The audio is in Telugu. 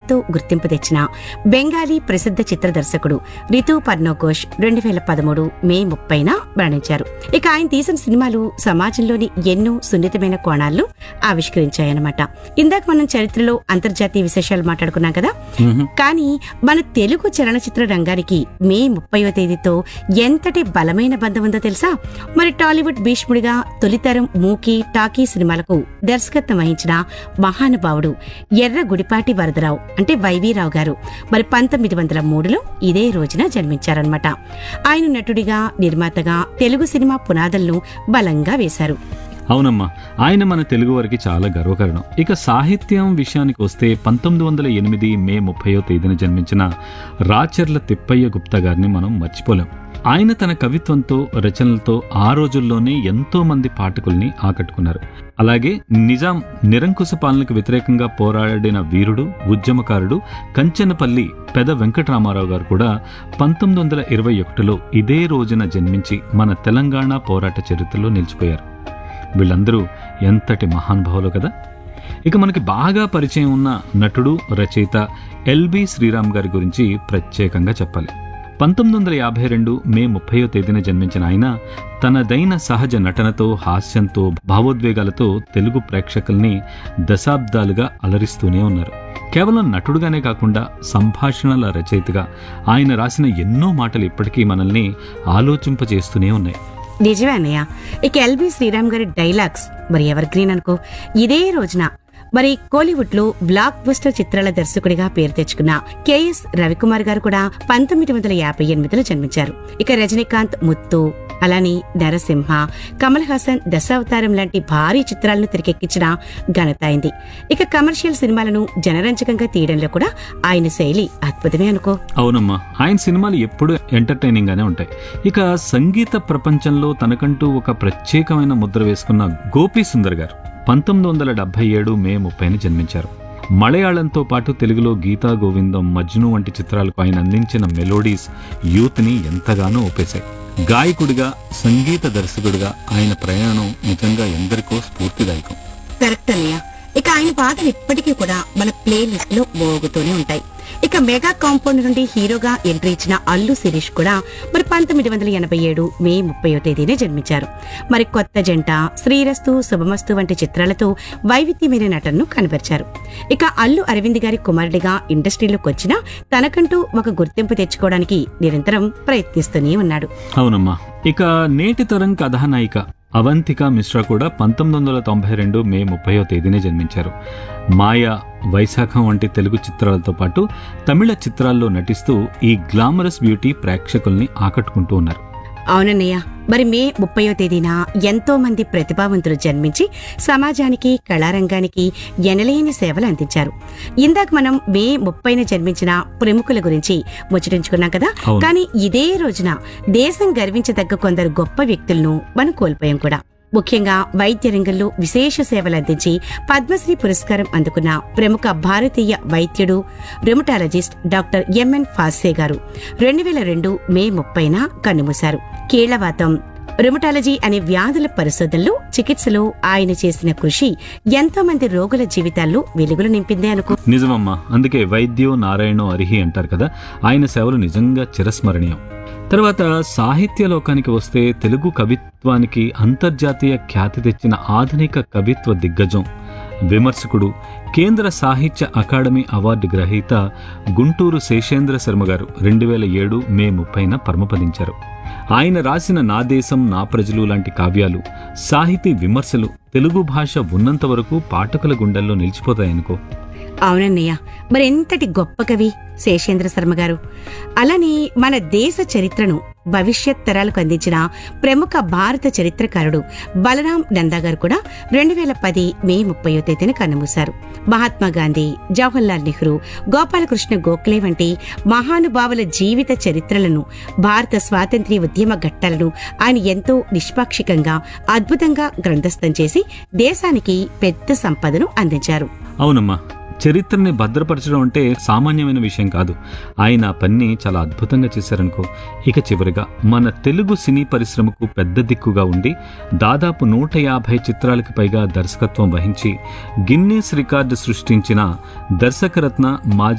ఎంతో గుర్తింపు తెచ్చిన బెంగాలీ ప్రసిద్ధ చిత్ర దర్శకుడు రితు పర్నోఘోష్ రెండు వేల పదమూడు మే ముప్పైన మరణించారు ఇక ఆయన తీసిన సినిమాలు సమాజంలోని ఎన్నో సున్నితమైన కోణాలను ఆవిష్కరించాయన్నమాట ఇందాక మనం చరిత్రలో అంతర్జాతీయ విశేషాలు మాట్లాడుకున్నాం కదా కానీ మన తెలుగు చలనచిత్ర రంగానికి మే ముప్పైవ తేదీతో ఎంతటి బలమైన బంధం ఉందో తెలుసా మరి టాలీవుడ్ భీష్ముడిగా తొలితరం మూకీ టాకీ సినిమాలకు దర్శకత్వం వహించిన మహానుభావుడు ఎర్ర గుడిపాటి వరదరావు అంటే వైవీరావు గారు మరి పంతొమ్మిది వందల మూడులో ఇదే రోజున జన్మించారనమాట ఆయన నటుడిగా నిర్మాతగా తెలుగు సినిమా పునాదులను బలంగా వేశారు అవునమ్మా ఆయన మన తెలుగు వారికి చాలా గర్వకారణం ఇక సాహిత్యం విషయానికి వస్తే పంతొమ్మిది వందల ఎనిమిది మే ముప్పయో తేదీన జన్మించిన రాచర్ల తిప్పయ్య గుప్తా గారిని మనం మర్చిపోలేం ఆయన తన కవిత్వంతో రచనలతో ఆ రోజుల్లోనే ఎంతో మంది పాఠకుల్ని ఆకట్టుకున్నారు అలాగే నిజాం నిరంకుశ పాలనకు వ్యతిరేకంగా పోరాడిన వీరుడు ఉద్యమకారుడు కంచనపల్లి పెద వెంకటరామారావు గారు కూడా పంతొమ్మిది వందల ఇరవై ఒకటిలో ఇదే రోజున జన్మించి మన తెలంగాణ పోరాట చరిత్రలో నిలిచిపోయారు వీళ్ళందరూ ఎంతటి మహానుభావులు కదా ఇక మనకి బాగా పరిచయం ఉన్న నటుడు రచయిత ఎల్బి శ్రీరామ్ గారి గురించి ప్రత్యేకంగా చెప్పాలి పంతొమ్మిది వందల యాభై రెండు మే ముప్పయో తేదీన జన్మించిన ఆయన తనదైన సహజ నటనతో హాస్యంతో భావోద్వేగాలతో తెలుగు ప్రేక్షకుల్ని దశాబ్దాలుగా అలరిస్తూనే ఉన్నారు కేవలం నటుడుగానే కాకుండా సంభాషణల రచయితగా ఆయన రాసిన ఎన్నో మాటలు ఇప్పటికీ మనల్ని ఆలోచింపజేస్తూనే ఉన్నాయి నిజమే అన్నయ్య ఇక ఎల్బి శ్రీరామ్ గారి డైలాగ్స్ మరి ఎవర్ గ్రీన్ అనుకో ఇదే రోజున మరి కోలీవుడ్ లో బ్లాక్ బస్టర్ చిత్రాల దర్శకుడిగా పేరు తెచ్చుకున్న కెఎస్ రవికుమార్ గారు కూడా పంతొమ్మిది వందల యాభై ఎనిమిదిలో జన్మించారు ఇక రజనీకాంత్ ముత్తు అలానే నరసింహ కమల్ హాసన్ దశావతారం లాంటి భారీ చిత్రాలను తెరకెక్కించిన ఘనత అయింది ఇక కమర్షియల్ సినిమాలను జనరంజకంగా తీయడంలో కూడా ఆయన శైలి అద్భుతమే అనుకో అవునమ్మా ఆయన సినిమాలు ఎప్పుడూ ఎంటర్టైనింగ్ గానే ఉంటాయి ఇక సంగీత ప్రపంచంలో తనకంటూ ఒక ప్రత్యేకమైన ముద్ర వేసుకున్న గోపీ సుందర్ గారు పంతొమ్మిది వందల డెబ్బై ఏడు మే ముప్పైన జన్మించారు మలయాళంతో పాటు తెలుగులో గీతా గోవిందం మజ్ను వంటి చిత్రాలకు ఆయన అందించిన మెలోడీస్ యూత్ని ఎంతగానో ఒప్పేశాయి గాయకుడిగా సంగీత దర్శకుడిగా ఆయన ప్రయాణం నిజంగా ఎందరికో స్ఫూర్తిదాయకం కరెక్ట్ అన్నయ్య ఇక ఆయన పాటలు ఇప్పటికీ కూడా మన ప్లే లిస్ట్ లో మోగుతూనే ఉంటాయి ఇక మెగా కాంపౌండ్ నుండి హీరోగా ఎంట్రీ ఇచ్చిన అల్లు శిరీష్ కూడా మరి పంతొమ్మిది వందల ఎనభై ఏడు మే ముప్పయో తేదీనే జన్మించారు మరి కొత్త జంట శ్రీరస్తు శుభమస్తు వంటి చిత్రాలతో వైవిధ్యమైన నటనను కనబరిచారు ఇక అల్లు అరవింద్ గారి కుమారుడిగా ఇండస్ట్రీలోకి వచ్చినా తనకంటూ ఒక గుర్తింపు తెచ్చుకోవడానికి నిరంతరం ప్రయత్నిస్తూనే ఉన్నాడు అవునమ్మా ఇక నేటి తరం కథానాయిక అవంతిక మిశ్రా కూడా పంతొమ్మిది వందల తొంభై రెండు మే ముప్పయో తేదీనే జన్మించారు మాయా వైశాఖం వంటి తెలుగు చిత్రాలతో పాటు తమిళ చిత్రాల్లో నటిస్తూ ఈ గ్లామరస్ బ్యూటీ ప్రేక్షకుల్ని ఆకట్టుకుంటూ ఉన్నారు అవునన్నయ్య మరి మే ముప్పయో తేదీన ఎంతో మంది ప్రతిభావంతులు జన్మించి సమాజానికి కళారంగానికి ఎనలేని సేవలు అందించారు ఇందాక మనం మే ముప్పైన జన్మించిన ప్రముఖుల గురించి ముచ్చటించుకున్నాం కదా అవును. కానీ ఇదే రోజున దేశం గర్వించదగ్గ కొందరు గొప్ప వ్యక్తులను మనం కోల్పోయాం కూడా ముఖ్యంగా వైద్య రంగంలో విశేష సేవలు అందించి పద్మశ్రీ పురస్కారం అందుకున్న ప్రముఖ భారతీయ వైద్యుడు రుమటాలజిస్ట్ డాక్టర్ ఎంఎన్ ఫాసే గారు రెండు వేల రెండు మే ముప్పైన కన్నుమూశారు కీళ్లవాతం రుమటాలజీ అనే వ్యాధుల పరిశోధనలు చికిత్సలో ఆయన చేసిన కృషి ఎంతో మంది రోగుల జీవితాల్లో వెలుగులు నింపిందే అనుకో నిజమమ్మా అందుకే వైద్యో నారాయణో అరిహి అంటారు కదా ఆయన సేవలు నిజంగా చిరస్మరణీయం తర్వాత సాహిత్య లోకానికి వస్తే తెలుగు కవిత్వానికి అంతర్జాతీయ ఖ్యాతి తెచ్చిన ఆధునిక కవిత్వ దిగ్గజం విమర్శకుడు కేంద్ర సాహిత్య అకాడమీ అవార్డు గ్రహీత గుంటూరు శేషేంద్ర శర్మ గారు రెండు వేల ఏడు మే ముప్పైన పరమపదించారు ఆయన రాసిన నా దేశం నా ప్రజలు లాంటి కావ్యాలు సాహితీ విమర్శలు తెలుగు భాష ఉన్నంత వరకు పాఠకుల గుండెల్లో నిలిచిపోతాయనుకో అవునన్నయ్య మరెంతటి గొప్ప కవి శేషేంద్ర శర్మ గారు అలానే మన దేశ చరిత్రను భవిష్యత్ తరాలకు అందించిన ప్రముఖ భారత చరిత్రకారుడు బలరాం నందా గారు కూడా రెండు వేల పది మే ముప్పయో తేదీన కన్నుమూశారు మహాత్మా గాంధీ జవహర్లాల్ నెహ్రూ గోపాలకృష్ణ గోఖలే వంటి మహానుభావుల జీవిత చరిత్రలను భారత స్వాతంత్ర్య ఉద్యమ ఘట్టాలను ఆయన ఎంతో నిష్పాక్షికంగా అద్భుతంగా గ్రంథస్థం చేసి దేశానికి పెద్ద సంపదను అందించారు అవునమ్మా చరిత్రని భద్రపరచడం అంటే సామాన్యమైన విషయం కాదు ఆయన ఆ పని చాలా అద్భుతంగా చేశారనుకో ఇక చివరిగా మన తెలుగు సినీ పరిశ్రమకు పెద్ద దిక్కుగా ఉండి దాదాపు నూట యాభై చిత్రాలకు పైగా దర్శకత్వం వహించి గిన్నీస్ రికార్డు సృష్టించిన దర్శకరత్న మాజీ